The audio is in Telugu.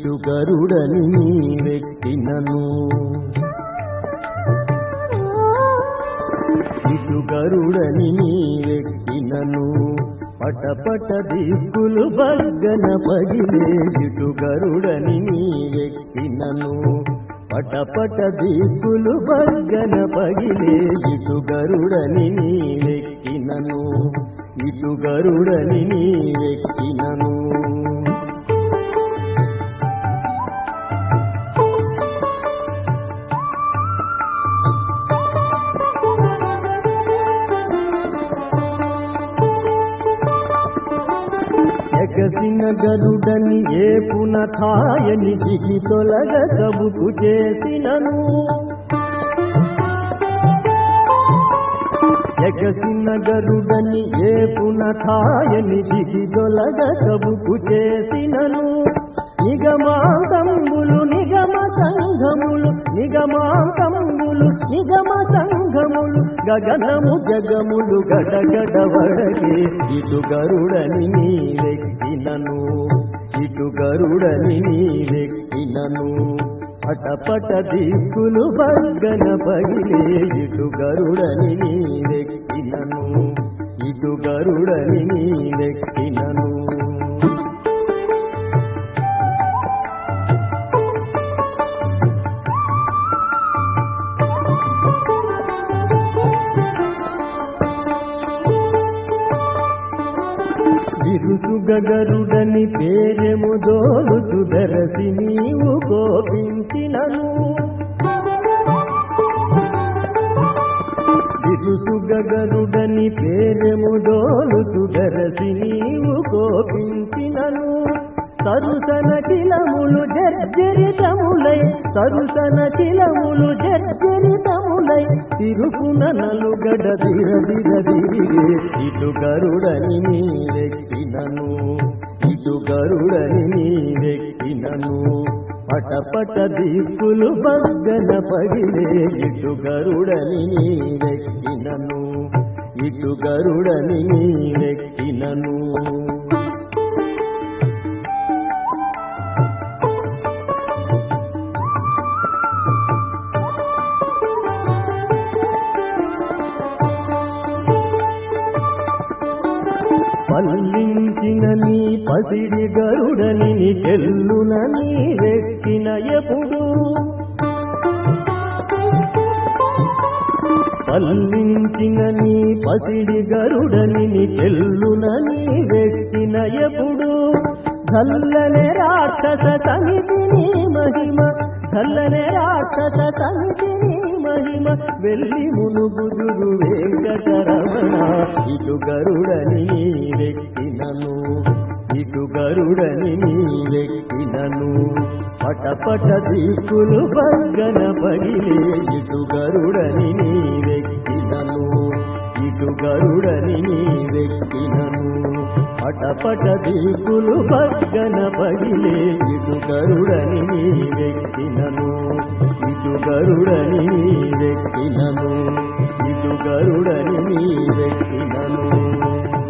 ఇటు గరుడని నీ వ్యక్తినను ఇటు గరుడని నీ వ్యక్తినను పట పట దిక్కులు బగ్గన పగిలే ఇటు గరుడని నీ వ్యక్తినను పట పట దిక్కులు బగ్గన పగిలే ఇటు గరుడని నీ వ్యక్తినను ఇటు గరుడని నీ వ్యక్తినను ఎగసిన గరుడని ఏపున థాయని దిగి తొలగ సబుకు చేసినను ఎగసిన గరుడని ఏపున థాయని దిగి తొలగ సబుకు చేసినను నిగమాంతములు నిగమ సంఘములు నిగమాంతములు నిగమ సంఘములు గగనము జగములు గడగడ వడగే ఇటు గరుడని నీ వ్యక్తినను ఇటు గరుడని నీ వ్యక్తినను పట పట దిక్కులు బగ్గన పగిలే ఇటు గరుడని నీ వ్యక్తినను ఇటు గరుడని నీ వ్యక్తినను బిరుసుగరుడని పేరెము దోలుతు దరసి నీవు కోపించినను బిరుసుగరుడని పేరెము దోలుతు దరసి నీవు కోపించినను సరుసన కిలములు జర్జరితములై సరుసన కిలములు జర్జరితములై తిరుపున నలుగడ దిర దిర దిరిగే ఇటు గరుడని నీ వ్యక్తినను ఇటు గరుడని నీ వ్యక్తినను పట పట దిక్కులు బగ్గన పగిలే ఇటు గరుడని నీ వ్యక్తినను ఇటు గరుడని నీ వ్యక్తినను పల్లించిన నీ పసిడి గరుడని తెల్లున నీ వెక్కిన ఎప్పుడు పల్లించిన నీ పసిడి గరుడని తెల్లున నీ వెక్కిన ఎప్పుడు చల్లనే రాక్షస సమితి నీ మహిమ చల్లనే రాక్షస సమితి నీ మహిమ వెళ్ళి మునుగుదురు వెంకటరమణ ఇటు గరుడని నీ వ్యక్తినను ఇటు గరుడని నీ వ్యక్తినను పట పట దిక్కులు బగ్గన పగిలే ఇటు గరుడని నీ వ్యక్తినను ఇటు గరుడని నీ వ్యక్తినను పట పట దిక్కులు బగ్గన పగిలే ఇటు గరుడని నీ వ్యక్తినను ఇటు గరుడని నీ వ్యక్తినను ఇటు గరుడని నీ వ్యక్తినను